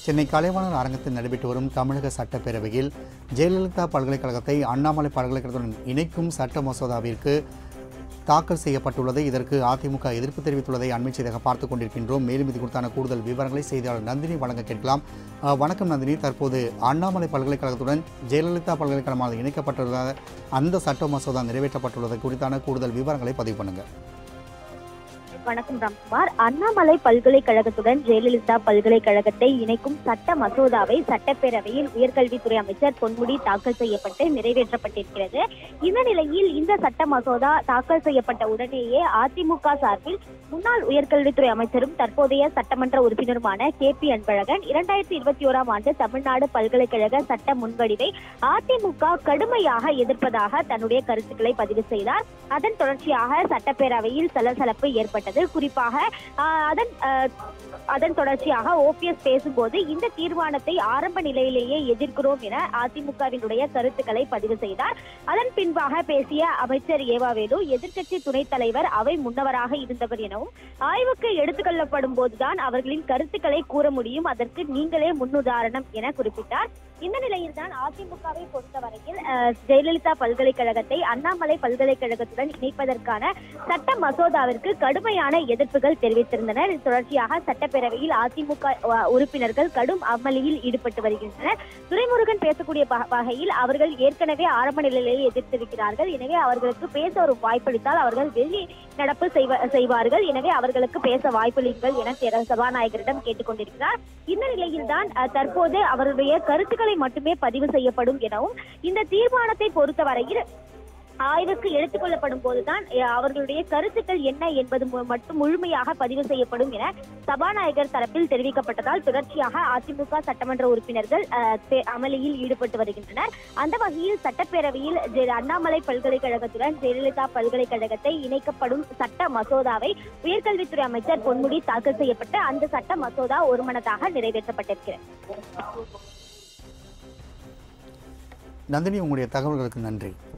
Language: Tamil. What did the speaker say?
சென்னை கலைவாணர் அரங்கத்தில் நடைபெற்று வரும் தமிழக சட்டப்பேரவையில் ஜெயலலிதா பல்கலைக்கழகத்தை அண்ணாமலை பல்கலைக்கழகத்துடன் இணைக்கும் சட்ட மசோதாவிற்கு தாக்கல் செய்யப்பட்டுள்ளது இதற்கு அதிமுக எதிர்ப்பு தெரிவித்துள்ளதை அண்மை செய்தியாக பார்த்துக் கொண்டிருக்கின்றோம் மேலும் இது குறித்தான கூடுதல் விவரங்களை செய்தியாளர் நந்தினி வழங்க கேட்கலாம் அஹ், வணக்கம் நந்தினி தற்போது அண்ணாமலை பல்கலைக்கழகத்துடன் ஜெயலலிதா பல்கலைக்கழகமாக இணைக்கப்பட்டுள்ள அந்த சட்ட மசோதா நிறைவேற்றப்பட்டுள்ளது குறித்தான கூடுதல் விவரங்களை பதிவு பண்ணுங்கள் வணக்கம் ராம்குமார் அண்ணாமலை பல்கலைக்கழகத்துடன் ஜெயலலிதா பல்கலைக்கழகத்தை இணைக்கும் சட்ட மசோதாவை சட்டப்பேரவையில் உயர்கல்வித்துறை அமைச்சர் பொன்முடி தாக்கல் செய்யப்பட்டு நிறைவேற்றப்பட்டிருக்கிறது இந்த நிலையில் இந்த சட்ட மசோதா தாக்கல் செய்யப்பட்ட உடனேயே அதிமுக சார்பில் முன்னாள் உயர்கல்வித்துறை அமைச்சரும் தற்போதைய சட்டமன்ற உறுப்பினருமான கே பி அன்பழகன் இரண்டாயிரத்தி இருபத்தி ஓராம் ஆண்டு தமிழ்நாடு பல்கலைக்கழக சட்ட முன்வடிவை அதிமுக கடுமையாக எதிர்ப்பதாக தன்னுடைய கருத்துக்களை பதிவு செய்தார் அதன் தொடர்ச்சியாக சட்டப்பேரவையில் சலசலப்பு ஏற்பட்டது குறிப்பாக ஆஹ், அதன் ஆஹ், அதன் தொடர்ச்சியாக ஓபிஎஸ் பேசும்போது இந்த தீர்மானத்தை ஆரம்ப நிலையிலேயே எதிர்க்கிறோம் என அதிமுகவினுடைய கருத்துக்களை பதிவு செய்தார் அதன் பின்பாக பேசிய அமைச்சர் ஏவாவேலு எதிர்க்கட்சி துணைத் தலைவர் அவை முன்னவராக இருந்தவர் எனவும் ஆய்வுக்கு எடுத்துக்கொள்ளப்படும் போதுதான் அவர்களின் கருத்துக்களை கூற முடியும் அதற்கு நீங்களே முன்னுதாரணம் என குறிப்பிட்டார் இந்த நிலையில்தான் அதிமுகவை பொறுத்தவரையில் அஹ், ஜெயலலிதா பல்கலைக்கழகத்தை அண்ணாமலை பல்கலைக்கழகத்துடன் இணைப்பதற்கான சட்ட மசோதாவிற்கு கடுமையான எதிர்ப்புகள் தெரிவித்திருந்தனர் இது தொடர்ச்சியாக சட்டப்பேரவையில் அதிமுக அஹ், உறுப்பினர்கள் கடும் அமளியில் ஈடுபட்டு வருகின்றனர் துரைமுருகன் பேசக்கூடிய ப- வகையில் அவர்கள் ஏற்கனவே ஆரம்ப நிலையிலேயே எதிர்த்திருக்கிறார்கள் எனவே அவர்களுக்கு பேச ஒரு வாய்ப்பளித்தால் அவர்கள் வெளி நடப்பு செய்வ- செய்வார்கள் எனவே அவர்களுக்கு பேச வாய்ப்பளிங்கள் என தேர- சபாநாயகரிடம் கேட்டுக்கொண்டிருக்கிறார் இந்த நிலையில்தான் அஹ், தற்போது அவருடைய கருத்துக்களை மட்டுமே பதிவு செய்யப்படும் எனவும் இந்த தீர்மானத்தை பொறுத்தவரையில் ஆய்வுக்கு எடுத்துக்கொள்ளப்படும் போதுதான் அஹ், அவர்களுடைய கருத்துக்கள் என்ன என்பது மு- மட்டும் முழுமையாக பதிவு செய்யப்படும் என சபாநாயகர் தரப்பில் தெரிவிக்கப்பட்டதால் தொடர்ச்சியாக அதிமுக சட்டமன்ற உறுப்பினர்கள் அஹ், தே- அமளியில் ஈடுபட்டு வருகின்றனர் அந்த வகையில் சட்டப்பேரவையில் ஜெ- அண்ணாமலை பல்கலைக்கழகத்துடன் ஜெயலலிதா பல்கலைக்கழகத்தை இணைக்கப்படும் சட்ட மசோதாவை உயர்கல்வித்துறை அமைச்சர் பொன்முடி தாக்கல் செய்யப்பட்டு அந்த சட்ட மசோதா ஒருமனதாக நிறைவேற்றப்பட்டிருக்கிறது நந்தினி உங்களுடைய தகவல்களுக்கு நன்றி